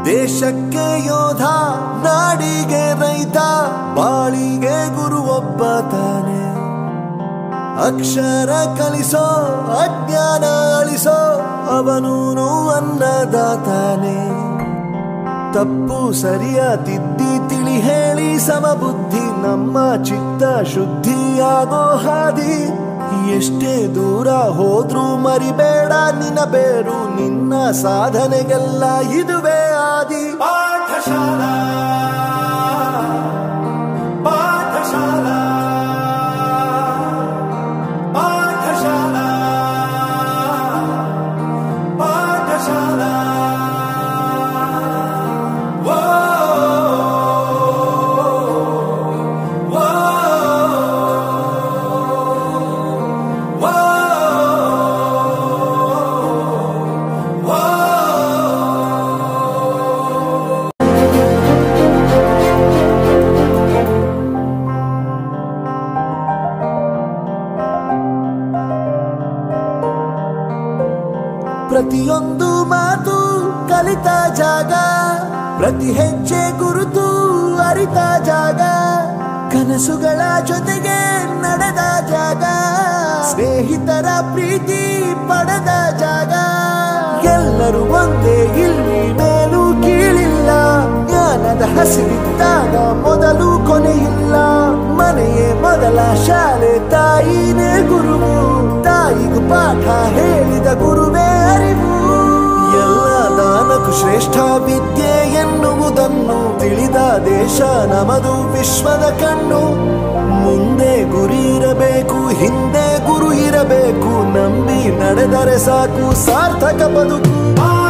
ದೇಶಕ್ಕೆ ಯೋಧ ನಾಡಿಗೆ ರೈತ ಬಾಳಿಗೆ ಗುರು ಒಬ್ಬ ತಾನೆ ಅಕ್ಷರ ಕಲಿಸೋ ಅಜ್ಞಾನ ಅಳಿಸೋ ಅವನೂನು ಅನ್ನದಾತಾನೆ ತಪ್ಪು ಸರಿಯ ತಿದ್ದಿ ತಿಳಿ ಹೇಳಿ ಸಮಬುದ್ಧಿ ನಮ್ಮ ಚಿತ್ತ ಶುದ್ಧಿಯಾಗೋ ಹಾದಿ ಎಷ್ಟೇ ದೂರ ಹೋದ್ರೂ ಮರಿಬೇಡ ನಿನ್ನ ಬೇರು ನಿನ್ನ ಸಾಧನೆಗೆಲ್ಲ ಇದುವೇ ಆದಿ ಪಾಠಶಾಲಾ ಪಾಠಶಾಲಾ ಪಾಠಶಾಲಾ ಪಾಠಶಾಲಾ ವೋ ವೋ ವೋ ಪ್ರತಿಯೊಂದು ಮಾತು ಕಲಿತ ಜಾಗ ಪ್ರತಿ ಹೆಜ್ಜೆ ಗುರುತು ಅರಿತ ಜಾಗ ಕನಸುಗಳ ಜೊತೆಗೆ ನಡೆದ ಜಾಗ ಸ್ನೇಹಿತರ ಪ್ರೀತಿ ಪಡೆದ ಜಾಗ ಎಲ್ಲರೂ ಒಂದೇ ಇಲ್ಲಿ ಮೇಲೂ ಕೀಳಿಲ್ಲ ಜ್ಞಾನದ ಹಸಿರಿದ್ದಾಗ ಮೊದಲು ಕೊನೆಯಿಲ್ಲ ಮನೆಯೇ ಮೊದಲ ಶಾಲೆ ತಾಯಿನೇ ಗುರುವು ತಾಯಿಗೂ ಪಾಠ ಹೇಳಿದ ಗುರುವೇ ಅರಿವು ಎಲ್ಲ ದಾನಕ್ಕೂ ಶ್ರೇಷ್ಠ ವಿದ್ಯೆ ಎನ್ನುವುದನ್ನು ತಿಳಿದ ದೇಶ ನಮದು ವಿಶ್ವದ ಕಣ್ಣು ಮುಂದೆ ಗುರಿ ಇರಬೇಕು ಹಿಂದೆ ಗುರು ಇರಬೇಕು ನಂಬಿ ನಡೆದರೆ ಸಾಕು ಸಾರ್ಥಕ ಬದುಕು